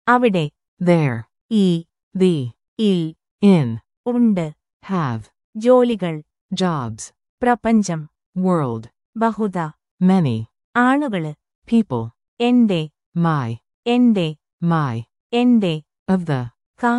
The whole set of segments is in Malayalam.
അവിടെ there, ഈ the, ഇൽ in, ഉണ്ട് have, ജോലികൾ jobs, പ്രപഞ്ചം world, ബഹുത many, ആണുകള് people, എന്റെ my, എന്റെ my, എന്റെ of the, കാ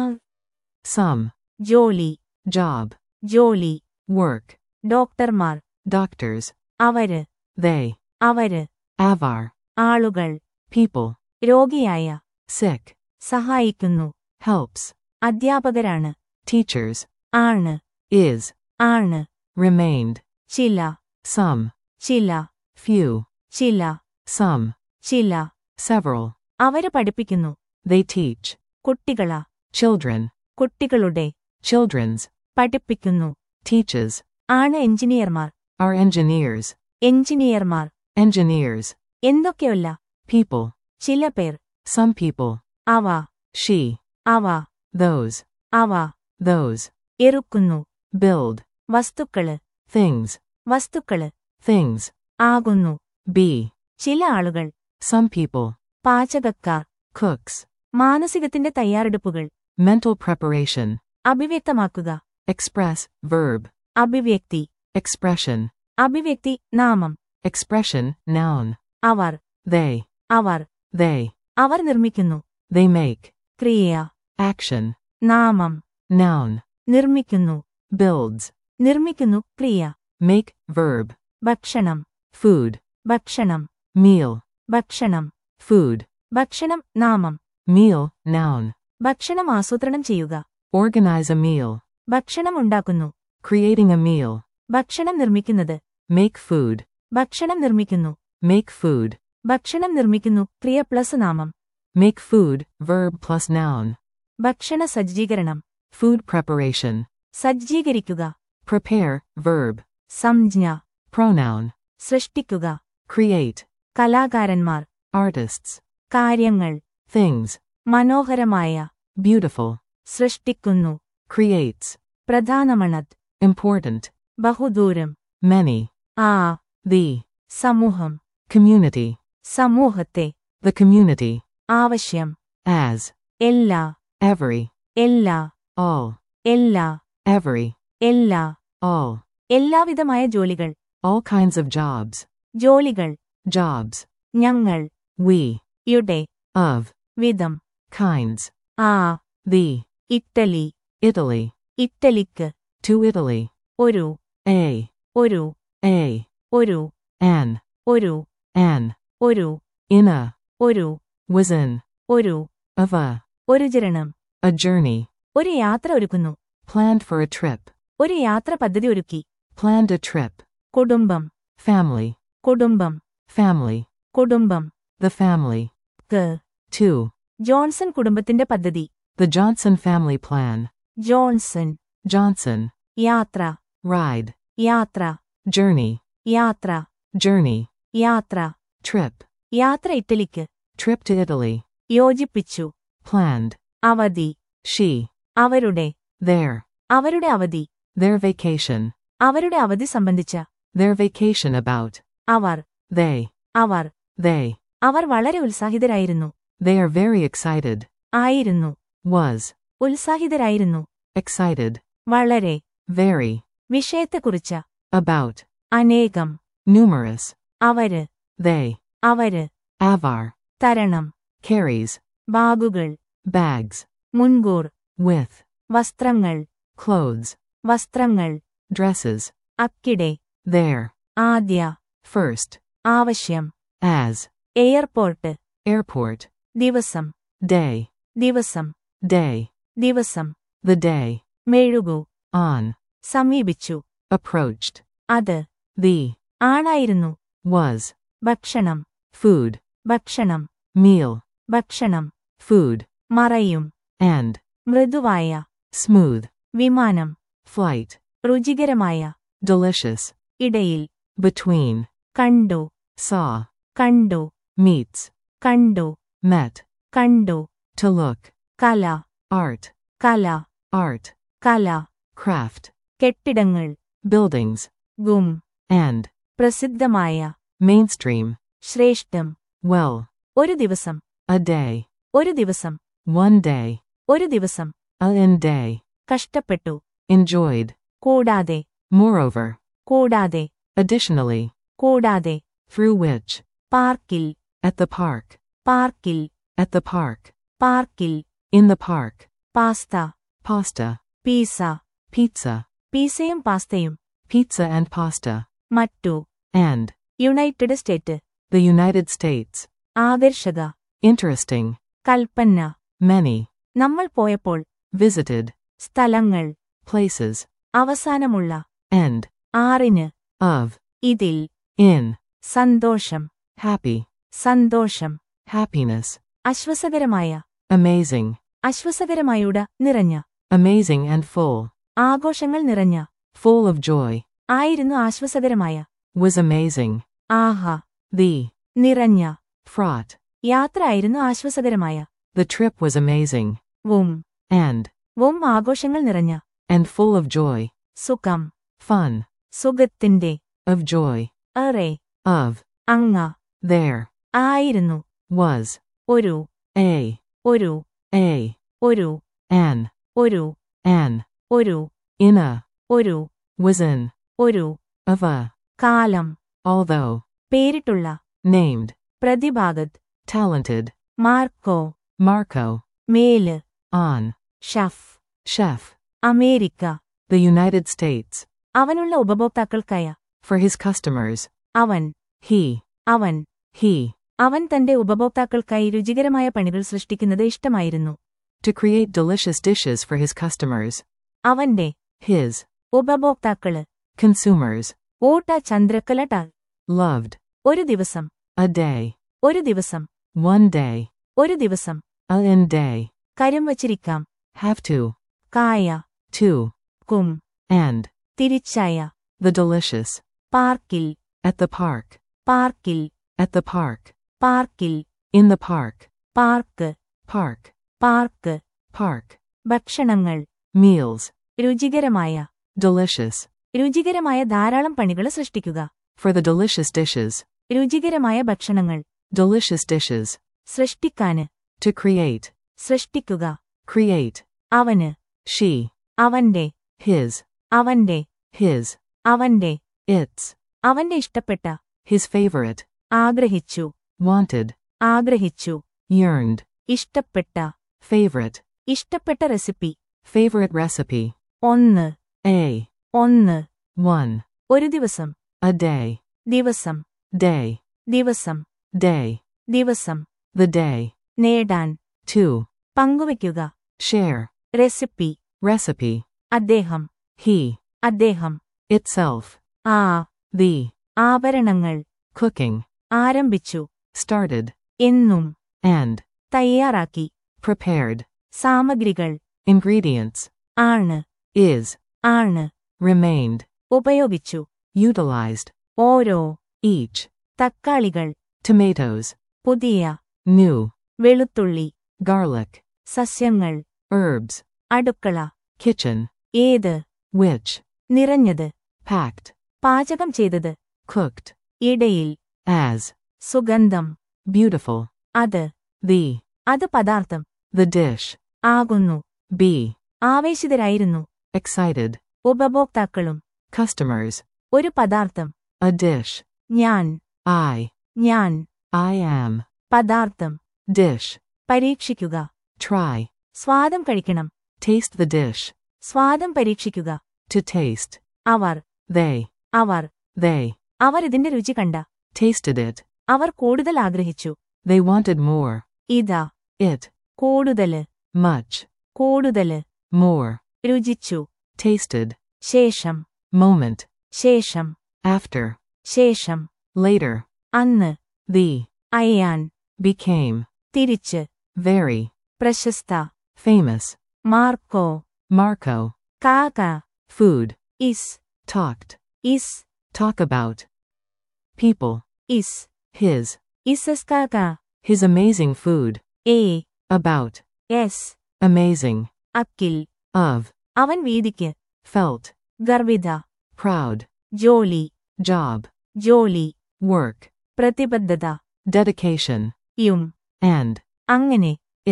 some, ജോലി job, ജോലി work, ഡോക്ടർമാർ doctors, അവര് they, അവര് avar, ആളുകൾ people, രോഗിയായ sick, സഹായിക്കുന്നു helps, അധ്യാപകരാണ് teachers, ആണ് is, ആണ് remained, ചില some, ചില few, ചില some, ചില several, അവര് പഠിപ്പിക്കുന്നു they teach, കുട്ടികള children, കുട്ടികളുടെ children's, പഠിപ്പിക്കുന്നു teaches, ആണ് എഞ്ചിനീയർമാർ are engineers, എഞ്ചിനീയർമാർ engineers, എന്തൊക്കെയല്ല people, ചില പേർ some people, അവ she, അവ those, അവ those, എറുക്കുന്നു build, വസ്തുക്കള് things, വസ്തുക്കള് things, ആകുന്നു be, ചില ആളുകൾ some people, പാചകക്കാർ cooks, മാനസികത്തിന്റെ തയ്യാറെടുപ്പുകൾ mental preparation, അഭിവ്യക്തമാക്കുക express, verb, അഭിവ്യക്തി expression, അഭിവ്യക്തി നാമം expression, noun, അവർ they, അവർ they, അവർ നിർമ്മിക്കുന്നു they make, ക്രിയ action, നാമം noun, നിർമ്മിക്കുന്നു builds, നിർമ്മിക്കുന്നു ക്രിയ make, verb, ഭക്ഷണം food, ഭക്ഷണം meal, ഭക്ഷണം food, ഭക്ഷണം നാമം meal, noun, ഭക്ഷണം ആസൂത്രണം ചെയ്യുക organize a meal, ഭക്ഷണം ഉണ്ടാക്കുന്നു creating a meal, ഭക്ഷണം നിർമ്മിക്കുന്നത് make food, ഭക്ഷണം നിർമ്മിക്കുന്നു make food, ഭക്ഷണം നിർമ്മിക്കുന്നു ക്രിയ പ്ലസ് നാമം make food, verb plus noun, ഭക്ഷണ സജ്ജീകരണം food preparation, സജ്ജീകരിക്കുക prepare, verb, സംജ്ഞ pronoun, സൃഷ്ടിക്കുക create, കലാകാരന്മാർ artists, കാര്യങ്ങൾ things, മനോഹരമായ beautiful, സൃഷ്ടിക്കുന്നു creates, പ്രധാനമണത് important, ബഹുദൂരം many, ആ the, സമൂഹം community, സമൂഹത്തെ the community, ആവശ്യം as, എല്ലാ every, എല്ലാ all, എല്ലാ every, എല്ലാ all, എല്ലാവിധമായ ജോലികൾ all kinds of jobs, ജോലികൾ jobs, ഞങ്ങൾ we, യുടെ of, വിധം kinds, ആ the, ഇറ്റലി Italy, ഇറ്റലിക്ക് to Italy, ഒരു a, ഒരു a, ഒരു an, ഒരു an, ഒരു in a, ഒരു was in, ഒരു of a, ഒരു ചരണം a journey, ഒരു യാത്ര ഒരുക്കുന്നു planned for a trip, ഒരു യാത്ര പദ്ധതി ഒരുക്കി planned a trip, കുടുംബം family, കുടുംബം family, കുടുംബം the family, ക്ക് to, ജോൺസൺ കുടുംബത്തിന്റെ പദ്ധതി the Johnson family plan, Johnson Johnson, യാത്ര ride, യാത്ര journey, യാത്ര journey, യാത്ര trip, യാത്ര ഇറ്റലിക്ക് trip to Italy, യോജിപ്പിച്ചു planned, അവധി she, അവരുടെ their, അവരുടെ അവധി their vacation, അവരുടെ അവധി സംബന്ധിച്ച their vacation about, our they, അവർ they, അവർ വളരെ ഉത്സാഹിതരായിരുന്നു they are very excited, ആയിരുന്നു was, ഉത്സാഹിതരായിരുന്നു excited, വളരെ very, വിഷയത്തെക്കുറിച്ച് about, അനേകം numerous, അവര് they, അവര് avar, തരണം carries, ബാഗുകൾ bags, മുൻകൂർ with, വസ്ത്രങ്ങൾ clothes, വസ്ത്രങ്ങൾ dresses, അക്കിടെ there, ആദ്യ first, ആവശ്യം as, എയർപോർട്ട് airport, ദിവസം day, ദിവസം day, ദിവസം the day, മെഴുകു on, സമീപിച്ചു approached, അത് the, ആണായിരുന്നു was, ഭക്ഷണം food, ഭക്ഷണം meal, ഭക്ഷണം food, മറയും and, മൃദുവായ smooth, വിമാനം flight, രുചികരമായ delicious, ഇടയിൽ between, കണ്ടു saw, കണ്ടു meets, കണ്ടു met, കണ്ടു to look, കല art, കല art, കല craft, കെട്ടിടങ്ങൾ buildings, ഗും and, പ്രസിദ്ധമായ mainstream, ശ്രേഷ്ഠം well, ഒരു ദിവസം a day, ഒരു ദിവസം One day. ഒരു ദിവസം A in day. കഷ്ടപ്പെട്ടു Enjoyed. കൂടാതെ Moreover. കൂടാതെ Additionally. കൂടാതെ Through which. പാർക്കിൽ At the park. പാർക്കിൽ At the park. പാർക്കിൽ In the park. Pasta Pasta. Pizza Pizza. പീസയും പാസ്തയും Pizza and pasta. മറ്റു And. United State The United States. ആകർഷക Interesting. കൽപ്പന Many. നമ്മൾ പോയപ്പോൾ Visited. സ്ഥലങ്ങൾ Places. അവസാനമുള്ള End. ആറിന് Of. ഇതിൽ In. സന്തോഷം Happy. സന്തോഷം Happiness. അശ്വസകരമായ Amazing. അശ്വസകരമായുട നിറഞ്ഞ Amazing and full. ആഘോഷങ്ങൾ നിറഞ്ഞ Full of joy. ആയിരുന്നു ആശ്വസകരമായ Was amazing. Aaha The. നിറഞ്ഞ Fraught. യാത്ര ആയിരുന്നു ആശ്വസകരമായ The trip was amazing. വും And. വും ആഘോഷങ്ങൾ നിറഞ്ഞ And full of joy. സുഖം Fun. സുഖത്തിന്റെ Of joy. ഏറെ Of. അങ്ങ There. ആയിരുന്നു Was. ഒരു A. ഒരു A. ഒരു An. ഒരു An. ഒരു In a. ഒരു Was in. ഒരു Of a. കാലം Although. പേരിട്ടുള്ള Named. പ്രതിഭാഗത് Talented. Marco Marco. മേല് On. Chef Chef. America The United States. അവനുള്ള ഉപഭോക്താക്കൾക്കായ For his customers. അവൻ He. അവൻ He. അവൻ തന്റെ ഉപഭോക്താക്കൾക്കായി രുചികരമായ പണികൾ സൃഷ്ടിക്കുന്നത് ഇഷ്ടമായിരുന്നു To create delicious dishes for his customers. അവന്റെ His. ഉപഭോക്താക്കള് Consumers. ഓട്ട ചന്ദ്രക്കലട്ട Loved. ഒരു ദിവസം A day. ഒരു ദിവസം One day. ഒരു ദിവസം A in day. കരം വച്ചിരിക്കാം Have to. കായ To. കും And. തിരിച്ചായ The delicious. പാർക്കിൽ At the park. പാർക്കിൽ At the park. പാർക്കിൽ In the park. Park Park. Park Park. ഭക്ഷണങ്ങൾ Meals. രുചികരമായ Delicious. രുചികരമായ ധാരാളം പണികൾ സൃഷ്ടിക്കുക For the delicious dishes. രുചികരമായ ഭക്ഷണങ്ങൾ Delicious dishes. സൃഷ്ടിക്കാന് To create. സൃഷ്ടിക്കുക Create. അവന് She. അവന്റെ His. അവന്റെ His. അവന്റെ Its. അവന്റെ ഇഷ്ടപ്പെട്ട His favorite. ആഗ്രഹിച്ചു Wanted. ആഗ്രഹിച്ചു Yearned. ഇഷ്ടപ്പെട്ട Favorite. ഇഷ്ടപ്പെട്ട റെസിപ്പി Favorite recipe. ഒന്ന് A. ഒന്ന് One. ഒരു ദിവസം A day. ദിവസം Day. ദിവസം Day. ദിവസം The day. നേടാൻ Two. പങ്കുവയ്ക്കുക Share. Recipe Recipe. അദ്ദേഹം He. അദ്ദേഹം Itself. ആ The. ആഭരണങ്ങൾ Cooking. ആരംഭിച്ചു Started. എന്നും And. തയ്യാറാക്കി Prepared. സാമഗ്രികൾ Ingredients. ആണ് Is. ആണ് Remained. ഉപയോഗിച്ചു Utilized. ഓരോ Each. തക്കാളികൾ Tomatoes. പുതിയ New. വെളുത്തുള്ളി Garlic. സസ്യങ്ങൾ Herbs. അടുക്കള Kitchen. ഏത് Which. നിറഞ്ഞത് Packed. പാചകം ചെയ്തത് Cooked. ഇടയിൽ As. സുഗന്ധം Beautiful. അത് The. അത് പദാർത്ഥം The dish. ആകുന്നു Be. ആവേശിതരായിരുന്നു Excited. ഉപഭോക്താക്കളും Customers. ഒരു പദാർത്ഥം A dish. ഞാൻ I. ഞാൻ I am. പദാർത്ഥം Dish. പരീക്ഷിക്കുക Try. സ്വാദം കഴിക്കണം Taste the dish. സ്വാദം പരീക്ഷിക്കുക To taste. Our They. അവർ They. അവർ ഇതിന്റെ രുചി കണ്ട Tasted it. അവർ കൂടുതൽ ആഗ്രഹിച്ചു They wanted more. ഇതാ It. കൂടുതല് Much. കൂടുതല് More. രുചിച്ചു Tasted. ശേഷം Moment. ശേഷം After. ശേഷം Later. അന്ന് The. അയ്യാൻ Became. തിരിച്ച് Very. പ്രശസ്ത Famous. Marco Marco. കാക Food. ഇസ് Talked. ഇസ് Talk about. People. ഇസ് His. ഇസസ് കാക His amazing food. എ About. എസ് Amazing. അക്കിൽ Of. അവൻ വീതിക്ക് Felt. ഗർവിത Proud. ജോലി Job. ജോലി Work. പ്രതിബദ്ധത Dedication. യും And. അങ്ങനെ It.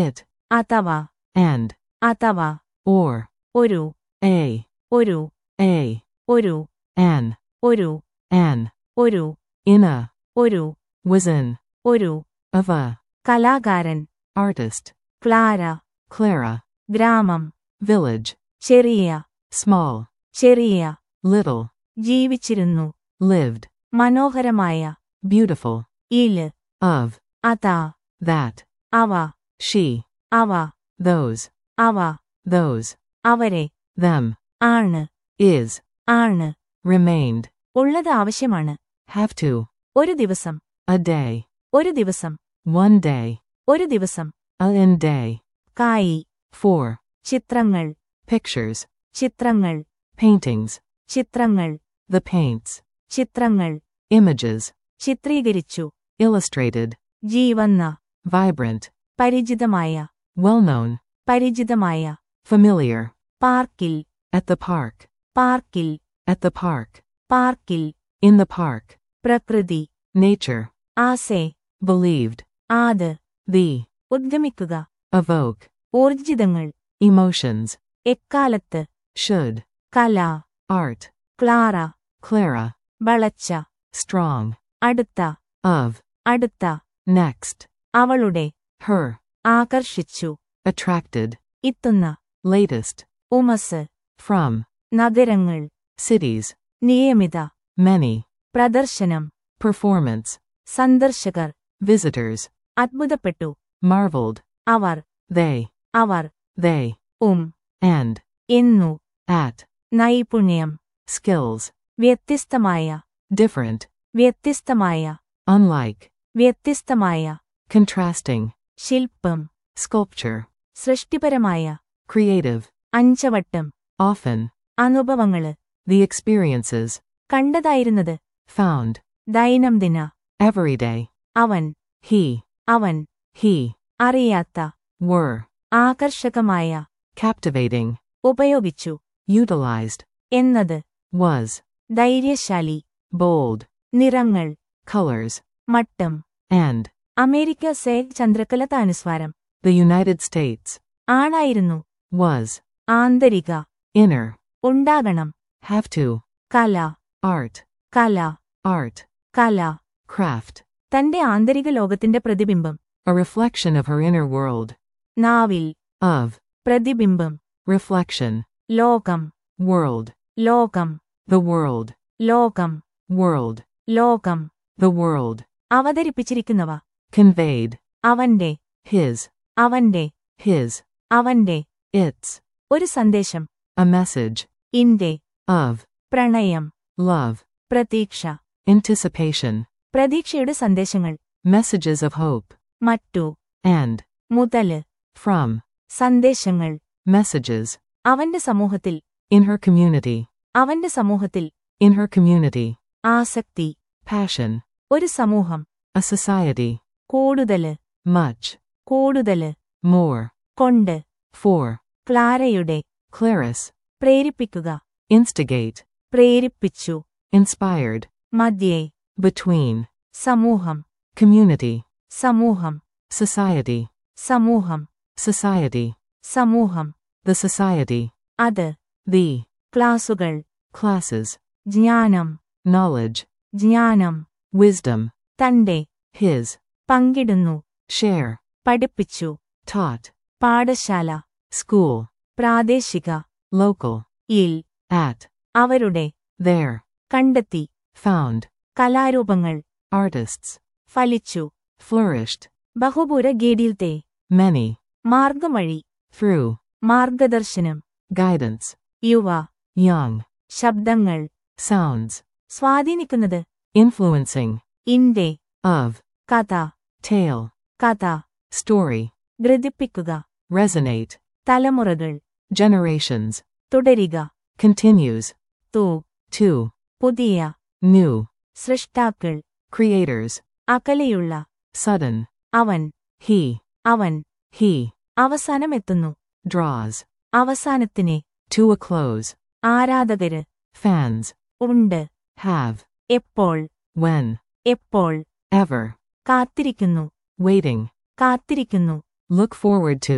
അഥവാ and, അഥവാ or, ഒരു a, ഒരു a, ഒരു an, ഒരു an, ഒരു in a, ഒരു was in, ഒരു of a, കലാകാരൻ artist, ക്ലാര Clara, ഗ്രാമം village, ചെറിയ small, ചെറിയ little, ജീവിച്ചിരുന്നു lived, മനോഹരമായ beautiful, ഇല് of, അതാ that, അവ she, അവ those, അവ those, അവരെ them, ആണ് is, ആണ് remained, ഉള്ളത് ആവശ്യമാണ് have to, ഒരു ദിവസം a day, ഒരു ദിവസം one day, ഒരു ദിവസം a in day, കായി for, ചിത്രങ്ങൾ pictures, ചിത്രങ്ങൾ paintings, ചിത്രങ്ങൾ the paints, ചിത്രങ്ങൾ images, ചിത്രീകരിച്ചു illustrated, ജീവന്ന vibrant, പരിചിതമായ well known, പരിചിതമായ familiar, പാർക്കിൽ at the park, പാർക്കിൽ at the park, പാർക്കിൽ in the park, പ്രകൃതി nature, ആസെ believed, ആത് the, ഉദ്ഗമിക്കുക evoke, ഊർജിതങ്ങൾ emotions, എക്കാലത്ത് should, കല art, ക്ലാറ Clara, വളച്ച strong, അടുത്ത of, അടുത്ത next, അവളുടെ her, ആകർഷിച്ചു attracted, ഇത്തുന്ന latest, ഉമസ് from, നഗരങ്ങൾ cities, നിയമിത many, പ്രദർശനം performance, സന്ദർശകർ visitors, അത്ഭുതപ്പെട്ടു marveled, അവർ they, അവർ they, ഉം and, എന്നു at, നൈപുണ്യം skills, വ്യത്യസ്തമായ different, വ്യത്യസ്തമായ unlike, വ്യത്യസ്തമായ contrasting, ശില്പം sculpture, സൃഷ്ടിപരമായ creative, അഞ്ചവട്ടം often, അനുഭവങ്ങള് the experiences, കണ്ടതായിരുന്നത് found, ദൈനംദിന everyday, അവൻ he, അവൻ he, അറിയാത്ത were, ആകർഷകമായ captivating, ഉപയോഗിച്ചു utilized, എന്നത് was, ധൈര്യശാലി bold, നിറങ്ങൾ colors, മട്ടം and, അമേരിക്ക സേ ചന്ദ്രകലതാനുസ്വാരം the United States, ആണായിരുന്നു was, ആന്തരിക inner, ഉണ്ടാകണം have to, കല art, കല art, കല craft, തന്റെ ആന്തരിക ലോകത്തിന്റെ പ്രതിബിംബം a reflection of her inner world, നാവിൽ of, പ്രതിബിംബം reflection, ലോകം world, ലോകം the world, ലോകം world, ലോകം the world, അവതരിപ്പിച്ചിരിക്കുന്നവ conveyed, അവന്റെ his, അവന്റെ his, അവന്റെ its, ഒരു സന്ദേശം a message, ഇന്റെ of, പ്രണയം love, പ്രതീക്ഷ anticipation, പ്രതീക്ഷയുടെ സന്ദേശങ്ങൾ messages of hope, മറ്റു and, മുതല് from, സന്ദേശങ്ങൾ messages, അവന്റെ സമൂഹത്തിൽ in her community, അവന്റെ സമൂഹത്തിൽ in her community, ആസക്തി passion, ഒരു സമൂഹം a society, കൂടുതല് much, കൂടുതല് more, കൊണ്ട് for, ക്ലാരയുടെ Clarice, പ്രേരിപ്പിക്കുക instigate, പ്രേരിപ്പിച്ചു inspired, മധ്യേ between, സമൂഹം community, സമൂഹം society, സമൂഹം society, സമൂഹം the society, അത് the, ക്ലാസുകൾ classes, ജ്ഞാനം knowledge, ജ്ഞാനം wisdom, തന്റെ his, പങ്കിടുന്നു share, പഠിപ്പിച്ചു taught, പാഠശാല school, പ്രാദേശിക local, ഇൽ at, അവരുടെ there, കണ്ടെത്തി found, കലാരൂപങ്ങൾ artists, ഫലിച്ചു flourished, ബഹുപുര ഗേഡിൽത്തെ many, മാർഗമഴി through, മാർഗദർശനം guidance, യുവ young, ശബ്ദങ്ങൾ sounds, സ്വാധീനിക്കുന്നത് influencing, ഇന്റെ of, കഥ tale, കഥ story, ഗ്രഥിപ്പിക്കുക resonate, തലമുറകൾ generations, തുടരുക continues, തൂ to, പുതിയ new, സൃഷ്ടാക്കൾ creators, അകലെയുള്ള sudden, അവൻ he, അവൻ he, അവസാനമെത്തുന്നു draws, അവസാനത്തിനെ to a close, ആരാധകര് fans, ഉണ്ട് have, എപ്പോൾ when, എപ്പോൾ ever, കാത്തിരിക്കുന്നു waiting, കാത്തിരിക്കുന്നു look forward to,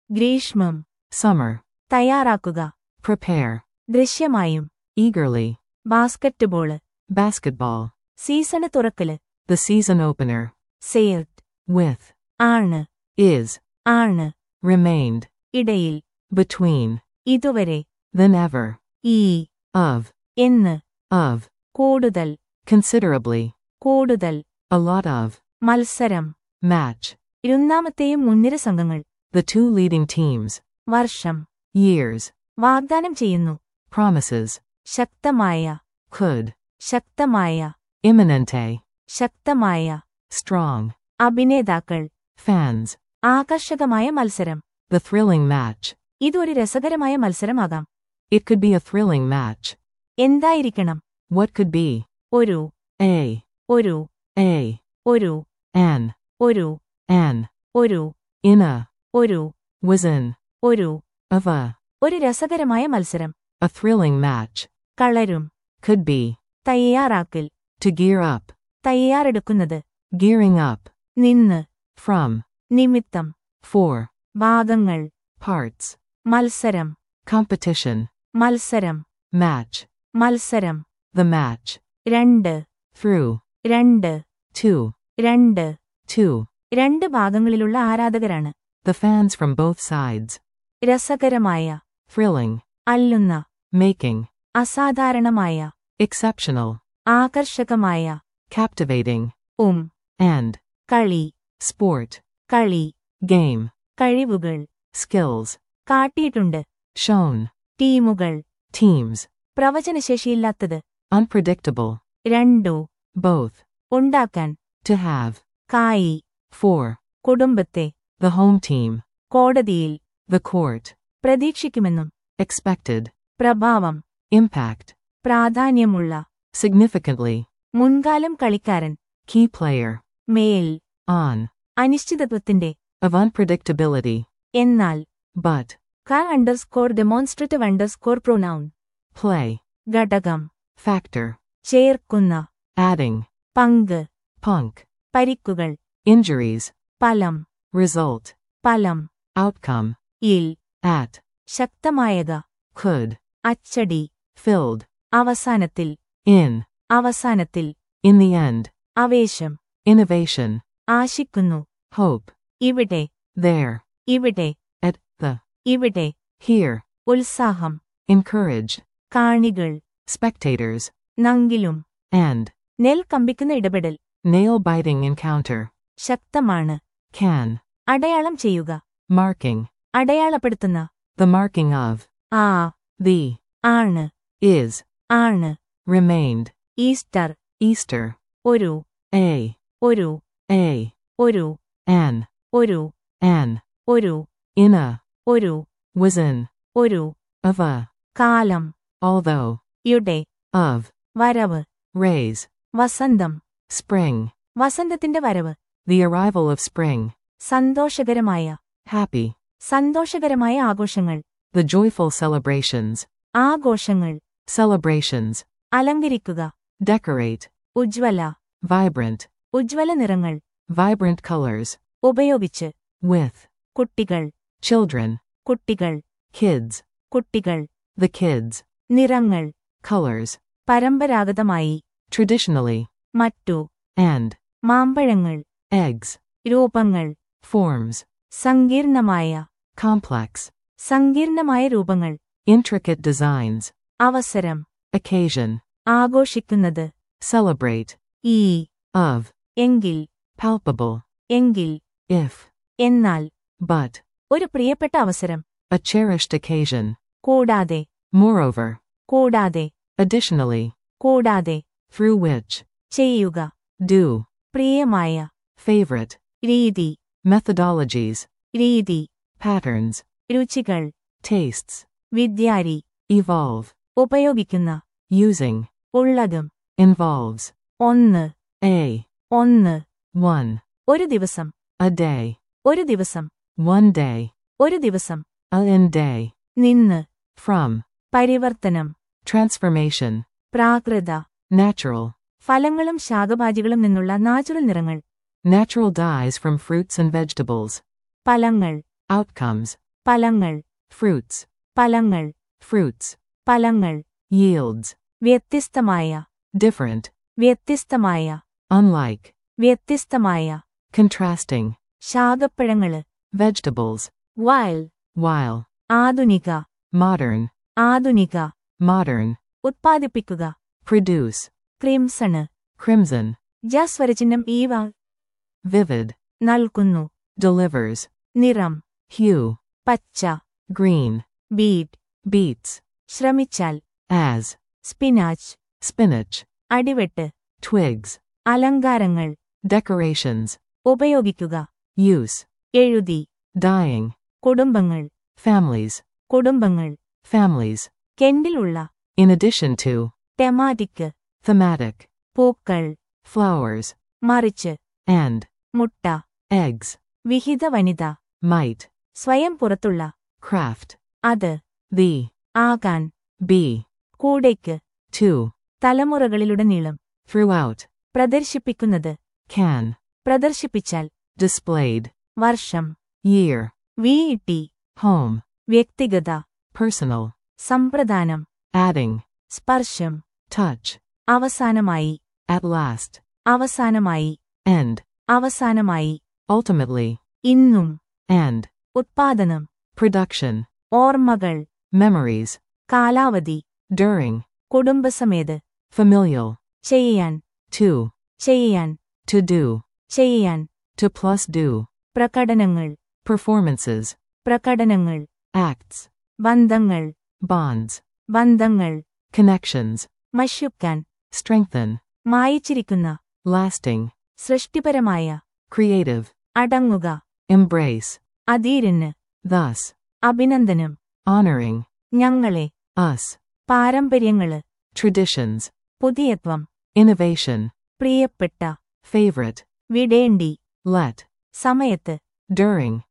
ഗ്രീഷ്മം Summer. തയ്യാറാക്കുക Prepare. ദൃശ്യമായും Eagerly. Basketball Basketball. സീസണ് തുറക്കല് The season opener. സേർട്ട് With. ആണ് Is. ആണ് Remained. ഇടയിൽ Between. ഇതുവരെ Than ever. ഈ Of. എന്ന് Of. കൂടുതൽ Considerably. കൂടുതൽ A lot of. മത്സരം Match. ഇരുന്നാമത്തെയും മുൻനിര സംഘങ്ങൾ The two leading teams. വർഷം Years. വാഗ്ദാനം ചെയ്യുന്നു Promises. ശക്തമായ Could. ശക്തമായ Imminente. ശക്തമായ Strong. അഭിനേതാക്കൾ Fans. ആകർഷകമായ മത്സരം The thrilling match. ഇതൊരു രസകരമായ മത്സരമാകാം It could be a thrilling match. എന്തായിരിക്കണം What could be? ഒരു A. ഒരു A. ഒരു An. ഒരു An. ഒരു In a. ഒരു Was in. ഒരു Of a. ഒരു രസകരമായ മത്സരം A thrilling match. കളരും Could be. തയ്യാറാക്കൽ To gear up. തയ്യാറെടുക്കുന്നത് Gearing up. നിന്ന് From. നിമിത്തം For. ഭാഗങ്ങൾ Parts. മത്സരം Competition. മത്സരം Match. മത്സരം The match. രണ്ട് Through. രണ്ട് Two. രണ്ട് Two. രണ്ട് ഭാഗങ്ങളിലുള്ള ആരാധകരാണ് The fans from both sides. രസകരമായ Thrilling. അല്ലുന്ന Making. അസാധാരണമായ Exceptional. ആകർഷകമായ Captivating. ഉം And. കളി Sport. കളി Game. കഴിവുകൾ Skills. കാട്ടിയിട്ടുണ്ട് Shown. ടീമുകൾ Teams. പ്രവചനശേഷിയില്ലാത്തത് Unpredictable. രണ്ടോ Both. ഉണ്ടാക്കാൻ To have. കായി For. കുടുംബത്തെ The home team. കോടതിയിൽ The court. പ്രതീക്ഷിക്കുമെന്നും Expected. പ്രഭാവം Impact. പ്രാധാന്യമുള്ള Significantly. മുൻകാലം കളിക്കാരൻ Key player. മേൽ On. അനിശ്ചിതത്വത്തിന്റെ Of unpredictability. എന്നാൽ But. കാ underscore demonstrative underscore pronoun Play. ഘടകം Factor. ചേർക്കുന്ന Adding. പങ്ക് Punk. പരിക്കുകൾ Injuries. ഫലം Result. ഫലം Outcome. ഇൽ At. ശക്തമായക Could. അച്ചടി Filled. അവസാനത്തിൽ In. അവസാനത്തിൽ In the end. ആവേശം Innovation. ആശിക്കുന്നു Hope. ഇവിടെ There. ഇവിടെ At. The. ഇവിടെ Here. ഉത്സാഹം Encourage. കാണികൾ Spectators. നങ്കിലും And. നെൽ കമ്പിക്കുന്ന ഇടപെടൽ Nail biting encounter. ശക്തമാണ് Can. അടയാളം ചെയ്യുക Marking. അടയാളപ്പെടുത്തുന്ന The marking of. ആ The. ആണ് Is. ആണ് Remained. Easter Easter. ഒരു A. ഒരു A. ഒരു An. ഒരു An. ഒരു In a. ഒരു Was in. ഒരു Of a. കാലം Although. യുടെ Of. വരവ് Raise. വസന്തം Spring. വസന്തത്തിന്റെ വരവ് The arrival of spring. സന്തോഷകരമായ Happy. സന്തോഷകരമായ ആഘോഷങ്ങൾ The joyful celebrations. ആഘോഷങ്ങൾ Celebrations. അലങ്കരിക്കുക Decorate. ഉജ്വല Vibrant. ഉജ്വല നിറങ്ങൾ Vibrant colors. ഉപയോഗിച്ച് With. കുട്ടികൾ Children. കുട്ടികൾ Kids. കുട്ടികൾ The kids. നിറങ്ങൾ Colors. പരമ്പരാഗതമായി Traditionally. മറ്റു And. മാമ്പഴങ്ങൾ Eggs. രൂപങ്ങൾ Forms. സങ്കീർണമായ Complex. സങ്കീർണമായ രൂപങ്ങൾ Intricate designs. അവസരം Occasion. ആഘോഷിക്കുന്നത് Celebrate. ഈ Of. എങ്കിൽ Palpable. എങ്കിൽ If. എന്നാൽ But. ഒരു പ്രിയപ്പെട്ട അവസരം A cherished occasion. കൂടാതെ Moreover. കൂടാതെ Additionally. കൂടാതെ Through which. ചെയ്യുക Do. പ്രിയമായ Favorite. രീതി Methodologies. രീതി Patterns. രുചികൾ Tastes. വിദ്യാരി Evolve. ഉപയോഗിക്കുന്ന Using. ഉള്ളതും Involves. ഒന്ന് A. ഒന്ന് One. ഒരു ദിവസം A day. ഒരു ദിവസം One day. ഒരു ദിവസം A in day. നിന്ന് From. പരിവർത്തനം Transformation. പ്രാകൃത Natural. ഫലങ്ങളും ശാകഭാജികളും നിന്നുള്ള നാച്ചുറൽ നിറങ്ങൾ Natural dyes from fruits and vegetables. ഫലങ്ങൾ Outcomes. പലങ്ങൾ fruits, പലങ്ങൾ fruits, പലങ്ങൾ yields, വ്യത്യസ്തമായ different, വ്യത്യസ്തമായ unlike, വ്യത്യസ്തമായ contrasting, ശാകപ്പഴങ്ങള് vegetables, വയൽ while, ആധുനിക modern, ആധുനിക modern, ഉത്പാദിപ്പിക്കുക produce, ക്രിംസണ് crimson, ജസ്വരചിഹ്നം ഈവ vivid, നൽകുന്നു delivers, നിറം hue, പച്ച green, ബീറ്റ് beets, ശ്രമിച്ചാൽ as, സ്പിനാച്ച് spinach, അടിവെട്ട് twigs, അലങ്കാരങ്ങൾ decorations, ഉപയോഗിക്കുക use, എഴുതി dying, കുടുംബങ്ങൾ families, കുടുംബങ്ങൾ families, കെൻഡിലുള്ള in addition to, thematic thematic, പൂക്കൾ flowers, മറിച്ച് and, മുട്ട eggs, വിഹിത വനിത might, സ്വയം പുറത്തുള്ള craft, അത് the, ആകാൻ be, കൂടേക്ക് to, തലമുറകളിലുടനീളം throughout, പ്രദർശിപ്പിക്കുന്നത് can, പ്രദർശിപ്പിച്ചാൽ displayed, വർഷം year, വീട്ടി home, വ്യക്തിഗത personal, സമ്പ്രദാനം adding, സ്പർശം touch, അവസാനമായി at last, അവസാനമായി end, അവസാനമായി ultimately, ഇന്നും and, ഉത്പാദനം production, ഓർമ്മകൾ memories, കാലാവധി during, കുടുംബസമേത് familial, ചെയ്യാൻ to, ചെയ്യാൻ to do, ചെയ്യാൻ to plus do, പ്രകടനങ്ങൾ performances, പ്രകടനങ്ങൾ acts, ബന്ധങ്ങൾ bonds, ബന്ധങ്ങൾ connections, മഷുക്കാൻ strengthen, മായിച്ചിരിക്കുന്ന lasting, സൃഷ്ടിപരമായ creative, അടങ്ങുക embrace, അതീരന് thus, അഭിനന്ദനം honoring, ഞങ്ങളെ us, പാരമ്പര്യങ്ങള് traditions, പുതിയത്വം innovation, പ്രിയപ്പെട്ട favorite, വിടേണ്ടി let, സമയത്ത് during,